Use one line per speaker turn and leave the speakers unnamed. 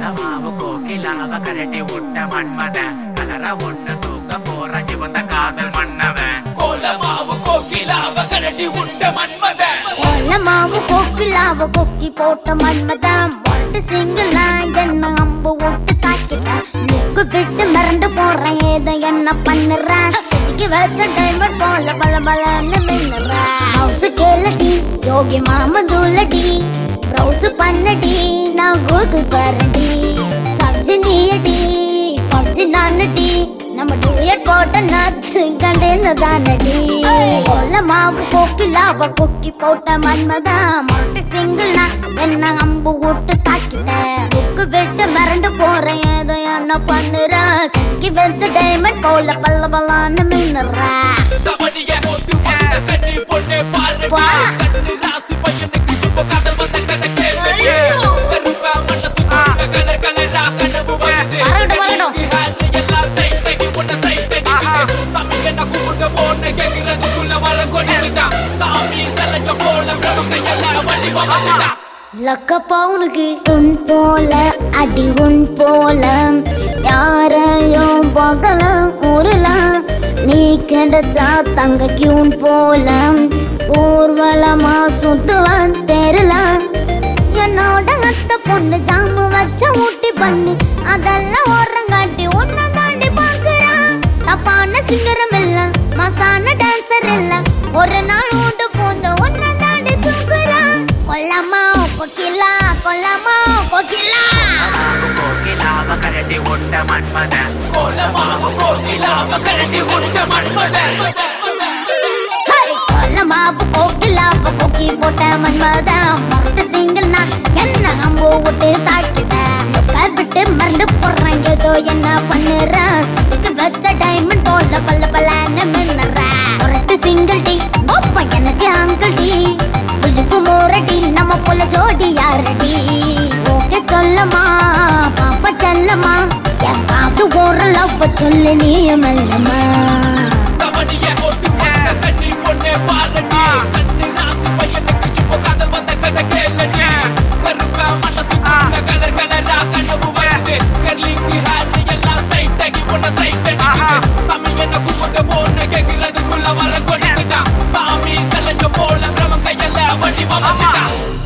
மாவு கோக்கிலாவ கரட்டி விட்ட மன்மத கலர ஒண்ணு தூக்க போற சிவந்த காதல் மன்னவன்
கோலமாவு கோகிலாவ கரடி உண்ட மன்மத
மாவு கோக்கிலாவ கொக்கி போட்ட மன்மதம் ஒட்டு சிங்கிள் நான் என்ன அம்பு விட்டு தாக்கிட்டேன் முக்கு விட்டு மிரண்டு போறேன் ஏதோ என்ன பண்ணுறேன் செதுக்கி வச்ச டைமண்ட் போல பல பலன்னு மின்னுறேன் ஹவுஸ் கேளடி யோகி மாமா தூளடி ப்ரௌஸ் பண்ணடி நான் கூகுள் பாருடி சப்ஜி நீயடி பப்ஜி நானடி நம்ம டூயட் போட்ட நாத்து கண்டேன்னு தானடி கொல்ல மாவு கோக்கிலாவ கொக்கி போட்ட மன்மதா மொட்டை சிங்கிள் நான் என்ன அம்பு விட்டு தாக்கிட்டேன் புக்கு விட்டு மிரண்டு போறேன் ஏதோ என்ன பண்ணுறேன் சிக்கி வச்ச டைமண்ட் போல பல்ல பல்லான்னு மின்னுறேன்
தவடிய போட்டு வந்த கண்ணி பொண்ணே பாரு
வா.
கண்ணு ராசி பையனுக்கு இப்போ காதல் வந்த கதை கேளு
ஐயோ.
கருப்பா மனசு கலர் கலரா கனவு வருது
வரட்டும், வரட்டும்.
ஹேர் எல்லாம் சைட் தகி உன்ன சைட் தகி சாமி என்ன கூப்பிட்டு போன கேக்குறதுக்குள்ள வர கொடிச்சுட்டான் சாமி சலங்க போல பிரபங்க எல்லாம் வண்டி வச்சுட்டான்
லக்கப்பா உனக்கு உன் போல அடி உன் போல யாரையும் பார்க்கலாம் ஊரலாம் நீ கிடைச்சா தங்க கியூன் போல ஊர்வலமா சுத்துவான் தெருலாம் என்னோட அத்த பொண்ணு ஜாமு வச்ச ஊட்டி பண்ணு அதெல்லாம் ஓரங்காட்டி உன்னை தாண்டி பாக்குறான் தப்பான சிங்கரம் இல்ல மசான டான்சர் இல்ல ஒரு நாள் உண்டு பூந்த உன்னை தாண்டி தூக்குறான் கொல்லம்மா கொக்கிலா கொல்லம்மா கொக்கிலா
மாவு கோக்கிலாவ கரட்டி விட்ட மன்மத
கோலமாவு கோகிலாவ கரடி உண்ட மன்மத
கொல்லம்மா கோக்கிலா கொக்கி போட்ட மன்மத மொத்த சிங்கிள் நான் என்ன அம்பு விட்டு தாக்கிட்டேன் லுக்கார் விட்டு மறந்து போடுறேன் ஏதோ என்ன பண்ணுறேன் சத்துக்கு வச்ச டைமண்ட் போல பல்ல பல்லன்னு மின்னுறேன் ஒரட்டு சிங்கிள் டி ஒப்ப எனக்கு அங்கிள் டி புளிப்பு மோரடி நம்ம போல ஜோடி யாரடி ஓகே சொல்லமா பாப்பா செல்லமா என் பாத்து ஒரு லவ் சொல்லு நீ மெல்லமா
தவடிய போட்டு வந்த கண்ணி பொண்ணே பாரு கண்ணு ராசி பையனுக்கு இப்போ காதல் வந்த கதை கேளடி கருப்பா மனசு கலர் கலரா கனவு வருது கர்லிங் ஹேர் எல்லாம் சைட் தகி உன்ன சைட் அடிக்குது சாமி என்ன கூப்பிட்டு போன கேக்குறதுக்குள்ள வர கொடிச்சுட்டான் சாமி சலங்க போல பிரம கையெல்லாம் வண்டி வச்சுட்டான்